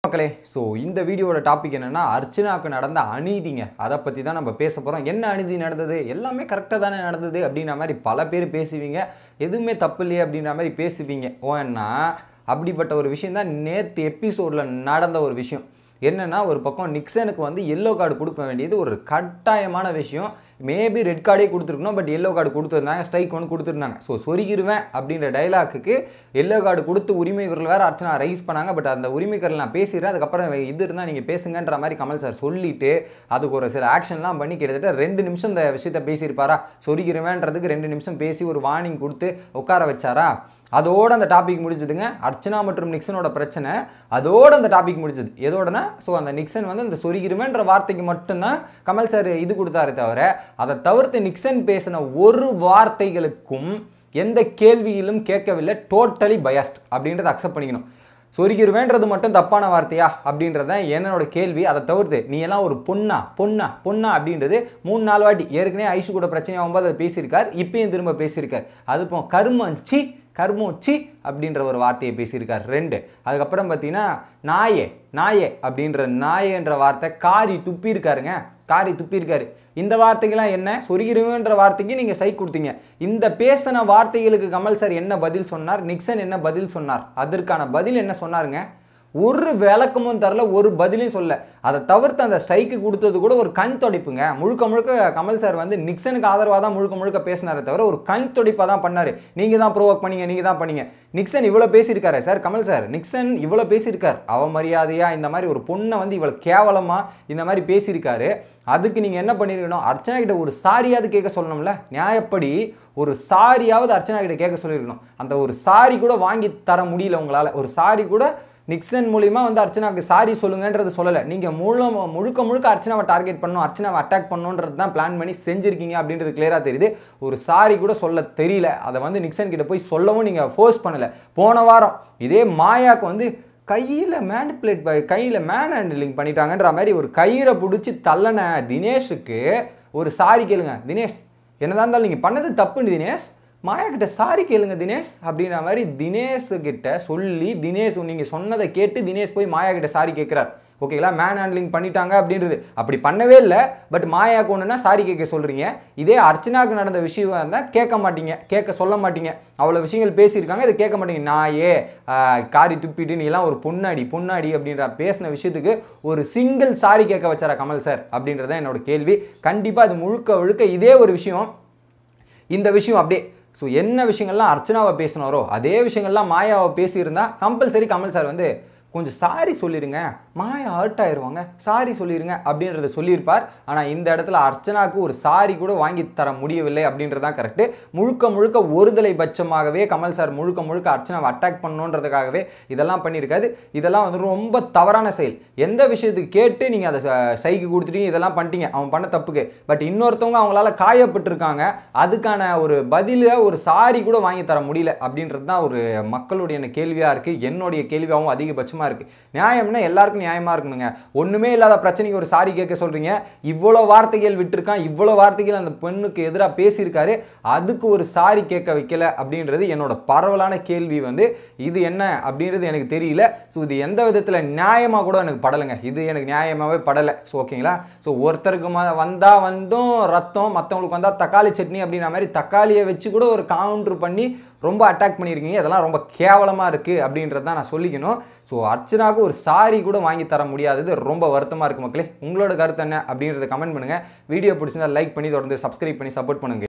மக்களே ஸோ இந்த வீடியோட டாபிக் என்னன்னா அர்ச்சனாவுக்கு நடந்த அநீதிங்க அதை பற்றி தான் நம்ம பேச போகிறோம் என்ன அநீதி நடந்தது எல்லாமே கரெக்டாக தானே நடந்தது அப்படின்ற மாதிரி பல பேர் பேசுவீங்க எதுவுமே தப்பு இல்லையே அப்படின்ற மாதிரி பேசுவீங்க ஓன்னா அப்படிப்பட்ட ஒரு விஷயம் தான் நேற்று எபிசோடில் நடந்த ஒரு விஷயம் என்னன்னா ஒரு பக்கம் நிக்சனுக்கு வந்து எல்லோ கார்டு கொடுக்க வேண்டியது ஒரு கட்டாயமான விஷயம் மேபி ரெட் கார்டே கொடுத்துருக்கணும் பட் எல்லோ கார்டு கொடுத்துருந்தாங்க ஸ்ட்ரைக் ஒன்று கொடுத்துருந்தாங்க ஸோ சொருகிருவேன் அப்படின்ற டைலாக்குக்கு எல்லோ கார்டு கொடுத்து உரிமை குரல் வேறு அர்ச்சனா ரைஸ் பண்ணாங்க பட் அந்த உரிமை குரல் நான் பேசிடுறேன் அதுக்கப்புறம் இது இருந்தால் நீங்கள் பேசுங்கன்ற மாதிரி கமல் சார் சொல்லிட்டு அதுக்கு ஒரு சில ஆக்ஷன்லாம் பண்ணி கிட்டத்தட்ட ரெண்டு நிமிஷம் இந்த விஷயத்த பேசியிருப்பாரா சொருகிருவேன்றதுக்கு ரெண்டு நிமிஷம் பேசி ஒரு வார்னிங் கொடுத்து உட்கார வச்சாரா அதோட அந்த டாபிக் முடிஞ்சதுங்க அர்ச்சனா மற்றும் நிக்சனோட பிரச்சனை அதோட அந்த டாபிக் முடிஞ்சது எதோடனா ஸோ அந்த நிக்சன் வந்து அந்த சொருகிருமேன்ற வார்த்தைக்கு மட்டும்தான் கமல் சார் இது கொடுத்தாரு தவிர அதை தவிர்த்து நிக்சன் பேசின ஒரு வார்த்தைகளுக்கும் எந்த கேள்வியிலும் கேட்கவில்லை டோட்டலி பயாஸ்ட் அப்படின்றத அக்செப்ட் பண்ணிக்கணும் சொருகிருவேன்றது மட்டும் தப்பான வார்த்தையா அப்படின்றது தான் என்னோட கேள்வி அதை தவிர்த்து நீ எல்லாம் ஒரு பொண்ணா பொண்ணா பொண்ணா அப்படின்றது மூணு நாலு வாட்டி ஏற்கனவே ஐஷு கூட பிரச்சனையாகும்போது அதை பேசியிருக்கார் இப்பயும் திரும்ப பேசியிருக்கார் அது இப்போ கருமஞ்சி கர்மோச்சி அப்படின்ற ஒரு வார்த்தையை பேசியிருக்கார் ரெண்டு அதுக்கப்புறம் பார்த்தீங்கன்னா நாயே நாயே அப்படின்ற நாயேன்ற வார்த்தை காரி துப்பியிருக்காருங்க காரி துப்பியிருக்காரு இந்த வார்த்தைக்கெல்லாம் என்ன சொருகிருவேன்ற வார்த்தைக்கு நீங்கள் ஸ்ட்ரைக் கொடுத்தீங்க இந்த பேசின வார்த்தைகளுக்கு கமல் சார் என்ன பதில் சொன்னார் நிக்சன் என்ன பதில் சொன்னார் அதற்கான பதில் என்ன சொன்னாருங்க ஒரு விளக்கமும் தரல ஒரு பதிலையும் சொல்ல அதை தவிர்த்து அந்த ஸ்ட்ரைக்கு கொடுத்தது கூட ஒரு கண் தொடைப்புங்க முழுக்க முழுக்க கமல் சார் வந்து நிக்சனுக்கு ஆதரவாக தான் முழுக்க முழுக்க பேசினாரே தவிர ஒரு கண் தொடைப்பாக தான் பண்ணார் நீங்கள் தான் ப்ரோவோக் பண்ணீங்க நீங்கள் தான் பண்ணீங்க நிக்சன் இவ்வளோ பேசியிருக்காரு சார் கமல் சார் நிக்சன் இவ்வளோ பேசியிருக்கார் அவமரியாதையாக இந்த மாதிரி ஒரு பொண்ணை வந்து இவ்வளோ கேவலமாக இந்த மாதிரி பேசியிருக்காரு அதுக்கு நீங்கள் என்ன பண்ணியிருக்கணும் அர்ச்சனா கிட்ட ஒரு சாரியாவது கேட்க சொல்லணும்ல நியாயப்படி ஒரு சாரியாவது அர்ச்சனா கிட்ட கேட்க சொல்லியிருக்கணும் அந்த ஒரு சாரி கூட வாங்கி தர முடியல உங்களால் ஒரு சாரி கூட நிக்சன் மூலிமா வந்து அர்ச்சனாவுக்கு சாரி சொல்லுங்கன்றது சொல்லலை நீங்கள் முழு முழுக்க முழுக்க அர்ச்சனாவை டார்கெட் பண்ணணும் அர்ச்சனாவை அட்டாக் பண்ணணுன்றது தான் பிளான் பண்ணி செஞ்சுருக்கீங்க அப்படின்றது கிளியராக தெரியுது ஒரு சாரி கூட சொல்ல தெரியல அதை வந்து நிக்சன் கிட்ட போய் சொல்லவும் நீங்கள் ஃபோர்ஸ் பண்ணலை போன வாரம் இதே மாயாக்கு வந்து கையில் மேனிப்புலேட் கையில் மேன் ஹேண்டிலிங் பண்ணிட்டாங்கன்ற மாதிரி ஒரு கயிறை பிடிச்சி தள்ளன தினேஷுக்கு ஒரு சாரி கேளுங்க தினேஷ் என்னதான் இருந்தாலும் நீங்கள் பண்ணது தப்புன்னு தினேஷ் மாயா கிட்ட சாரி கேளுங்க தினேஷ் அப்படின்ற மாதிரி தினேஷ் கிட்ட சொல்லி தினேஷ் நீங்கள் சொன்னதை கேட்டு தினேஷ் போய் மாயா கிட்ட சாரி கேட்குறார் ஓகேங்களா மேன் ஹேண்ட்லிங் பண்ணிட்டாங்க அப்படின்றது அப்படி பண்ணவே இல்லை பட் மாயாவுக்கு ஒன்றுனா சாரி கேட்க சொல்கிறீங்க இதே அர்ச்சனாவுக்கு நடந்த விஷயம் இருந்தால் கேட்க மாட்டீங்க கேட்க சொல்ல மாட்டீங்க அவ்வளோ விஷயங்கள் பேசியிருக்காங்க இதை கேட்க மாட்டீங்க நாயே ஆஹ், காரி துப்பிட்டு நீ எல்லாம் ஒரு பொன்னாடி பொன்னாடி அப்படின்ற பேசின விஷயத்துக்கு ஒரு சிங்கிள் சாரி கேட்க வச்சாரா கமல் சார் அப்படின்றத என்னோட கேள்வி கண்டிப்பாக அது முழுக்க முழுக்க இதே ஒரு விஷயம் இந்த விஷயம் அப்படியே ஸோ என்ன விஷயங்கள்லாம் அர்ச்சனாவை பேசினாரோ அதே விஷயங்கள்லாம் மாயாவை பேசியிருந்தா கம்பல்சரி கமல் சார் வந்து கொஞ்சம் சாரி சொல்லிடுங்க மாயா ஹர்ட் ஆயிடுவாங்க சாரி சொல்லிடுங்க அப்படின்றத சொல்லியிருப்பார் ஆனால் இந்த இடத்துல அர்ச்சனாவுக்கு ஒரு சாரி கூட வாங்கி தர முடியவில்லை அப்படின்றதான் கரெக்டு முழுக்க முழுக்க ஒருதலை பட்சமாகவே கமல் சார் முழுக்க முழுக்க அர்ச்சனாவை அட்டாக் பண்ணணுன்றதுக்காகவே இதெல்லாம் பண்ணியிருக்காது இதெல்லாம் வந்து ரொம்ப தவறான செயல் எந்த விஷயத்துக்கு கேட்டு நீங்கள் அதை ஸ்ட்ரைக்கு கொடுத்துட்டீங்க இதெல்லாம் பண்ணிட்டீங்க அவன் பண்ண தப்புக்கு பட் இன்னொருத்தவங்க அவங்களால காயப்பட்டிருக்காங்க அதுக்கான ஒரு பதிலை ஒரு சாரி கூட வாங்கி தர முடியல அப்படின்றது தான் ஒரு மக்களுடைய கேள்வியாக இருக்குது என்னுடைய கேள்வியாகவும் அதிகபட்சமாக இருக்குது நியாயம்னா எல்லாருக்கும் நியாயமாக இருக்கணுங்க ஒன்றுமே இல்லாத பிரச்சனைக்கு ஒரு சாரி கேட்க சொல்கிறீங்க இவ்வளோ வார்த்தைகள் விட்டுருக்கான் இவ்வளோ வார்த்தைகள் அந்த பெண்ணுக்கு எதிராக பேசியிருக்காரு அதுக்கு ஒரு சாரி கேட்க வைக்கல அப்படின்றது என்னோட பரவலான கேள்வி வந்து இது என்ன அப்படின்றது எனக்கு தெரியல ஸோ இது எந்த விதத்தில் நியாயமாக கூட எனக்கு படலைங்க இது எனக்கு நியாயமாகவே படலை ஸோ ஓகேங்களா ஸோ ஒருத்தருக்கு ம வந்தால் வந்தும் ரத்தம் மற்றவங்களுக்கு வந்தால் தக்காளி சட்னி அப்படின்ற மாதிரி தக்காளியை வச்சு கூட ஒரு கவுண்டர் பண்ணி ரொம்ப அட்டாக் பண்ணியிருக்கீங்க இதெல்லாம் ரொம்ப கேவலமாக இருக்குது அப்படின்றது தான் நான் சொல்லிக்கணும் ஸோ அர்ச்சனாவுக்கு ஒரு சாரி கூட வாங்கி தர முடியாதது ரொம்ப வருத்தமாக இருக்குது மக்களே உங்களோட கருத்து என்ன அப்படின்றத கமெண்ட் பண்ணுங்கள் வீடியோ பிடிச்சிருந்தா லைக் பண்ணி தொடர்ந்து சப்ஸ்கிரைப் பண்ணி சப்போர்ட் பண்ணுங்கள்